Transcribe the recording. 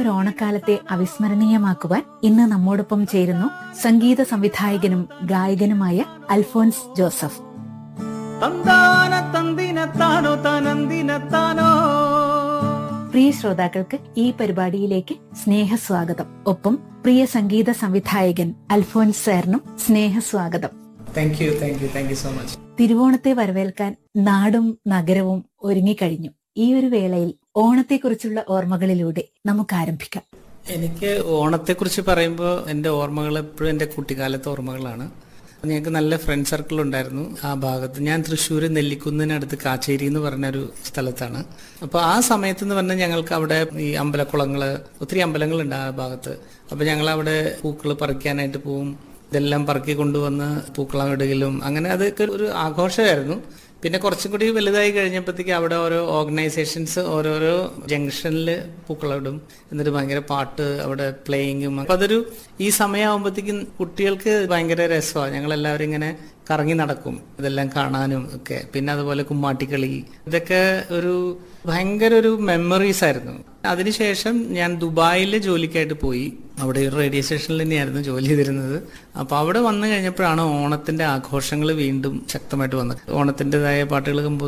ഒരു ഓണക്കാലത്തെ അവിസ്മരണീയമാക്കുവാൻ ഇന്ന് നമ്മോടൊപ്പം ചേരുന്നു സംഗീത സംവിധായകനും ഗായകനുമായ അൽഫോൻസ് ജോസഫ് തന്താന തന്തിനത്താനോ തനന്തിനത്താനോ പ്രിയ ശ്രോതാക്കൾക്ക് ഈ പരിപാടിയിലേക്ക് സ്നേഹസ്വാഗതം ഒപ്പം പ്രിയ സംഗീത സംവിധായകൻ അൽഫോൻസ് സാറിനും സ്നേഹസ്വാഗതം thank you thank you thank you so much തിരുവോണത്തെ വരവേൽക്കാൻ നാടും നഗരവും ഒരുങ്ങിക്കഴിഞ്ഞു ഈ ഒരു വേളയിൽ ഓണത്തെക്കുറിച്ചുള്ള ഓർമ്മകളിലൂടെ നമുക്ക് ആരംഭിക്കാം എനിക്ക് ഓണത്തെക്കുറിച്ച് പറയുമ്പോൾ എൻ്റെ ഓർമ്മകൾ എപ്പോഴും എൻ്റെ കുട്ടിക്കാലത്തെ ഓർമ്മകളാണ് ഞങ്ങൾക്ക് നല്ല ഫ്രണ്ട് സർക്കിൾ ഉണ്ടായിരുന്നു ആ ഭാഗത്ത് ഞാൻ തൃശ്ശൂർ നെല്ലിക്കുന്നിനടുത്ത് കാച്ചേരി എന്ന് പറഞ്ഞ ഒരു സ്ഥലത്താണ് അപ്പോൾ ആ സമയത്ത് എന്ന് പറഞ്ഞാൽ ഞങ്ങൾക്ക് അവിടെ ഈ അമ്പലക്കുളങ്ങൾ ഒത്തിരി അമ്പലങ്ങളുണ്ട് ആ ഭാഗത്ത് അപ്പോൾ ഞങ്ങൾ അവിടെ പൂക്കൾ പറിക്കാനായിട്ട് പോവും ഇതെല്ലാം പറക്കി കൊണ്ടുവന്ന് പൂക്കളം ഇടുകയിലും അങ്ങനെ അതൊക്കെ ഒരു ആഘോഷമായിരുന്നു പിന്നെ കുറച്ചും കൂടി വലുതായി കഴിഞ്ഞപ്പോഴത്തേക്ക് അവിടെ ഓരോ ഓർഗനൈസേഷൻസ് ഓരോരോ ജംഗ്ഷനിൽ പൂക്കളമിടും എന്നിട്ട് ഭയങ്കര പാട്ട് അവിടെ പ്ലേയിങ്ങും അപ്പൊ അതൊരു ഈ സമയമാകുമ്പോഴത്തേക്കും കുട്ടികൾക്ക് ഭയങ്കര രസമാണ് ഞങ്ങളെല്ലാവരും ഇങ്ങനെ കറങ്ങി നടക്കും ഇതെല്ലാം കാണാനും ഒക്കെ പിന്നെ അതുപോലെ കുമ്മാട്ടിക്കളി ഇതൊക്കെ ഒരു ഭയങ്കര ഒരു മെമ്മറീസ് ആയിരുന്നു അതിനുശേഷം ഞാൻ ദുബായിൽ ജോലിക്കായിട്ട് പോയി അവിടെ ഒരു റേഡിയോ സ്റ്റേഷനിൽ തന്നെയായിരുന്നു ജോലി ചെയ്തിരുന്നത് അപ്പോൾ അവിടെ വന്നു കഴിഞ്ഞപ്പോഴാണ് ഓണത്തിന്റെ ആഘോഷങ്ങൾ വീണ്ടും ശക്തമായിട്ട് വന്നത് ഓണത്തിൻ്റെതായ പാട്ടുകൾ കമ്പോസ്